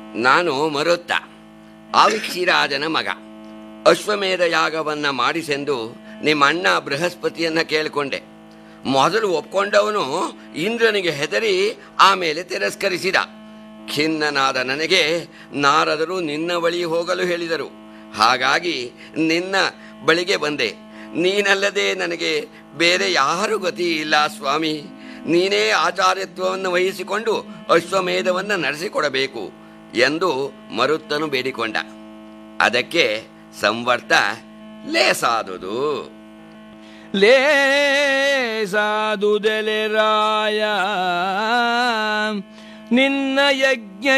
ನಾನು ಮರುತ್ತ ಆವಿಕ್ಷಿರಾಜನ ಮಗ ಅಶ್ವಮೇಧ ಯಾಗವನ್ನ ಮಾಡಿಸೆಂದು ನಿಮ್ಮ ಅಣ್ಣ ಬೃಹಸ್ಪತಿಯನ್ನ ಕೇಳಿಕೊಂಡೆ ಮೊದಲು ಒಪ್ಕೊಂಡವನು ಇಂದ್ರನಿಗೆ ಹೆದರಿ ಆಮೇಲೆ ತಿರಸ್ಕರಿಸಿದ ಖಿನ್ನನಾದ ನನಗೆ ನಾರದರು ನಿನ್ನ ಬಳಿ ಹೋಗಲು ಹೇಳಿದರು ಹಾಗಾಗಿ ನಿನ್ನ ಬಳಿಗೆ ಬಂದೆ ನೀನಲ್ಲದೆ ನನಗೆ ಬೇರೆ ಯಾರು ಗತಿ ಇಲ್ಲ ಸ್ವಾಮಿ ನೀನೇ ಆಚಾರ್ಯತ್ವವನ್ನು ವಹಿಸಿಕೊಂಡು ಅಶ್ವಮೇಧವನ್ನು ನಡೆಸಿಕೊಡಬೇಕು ಎಂದು ಮರುತ್ತನು ಬೇಡಿಕೊಂಡ ಅದಕ್ಕೆ ಸಂವರ್ತ ಲೇಸಾದುದು ಲೇಸಾದುದೆಲೆ ರಾಯ ನಿನ್ನ ಯಜ್ಞ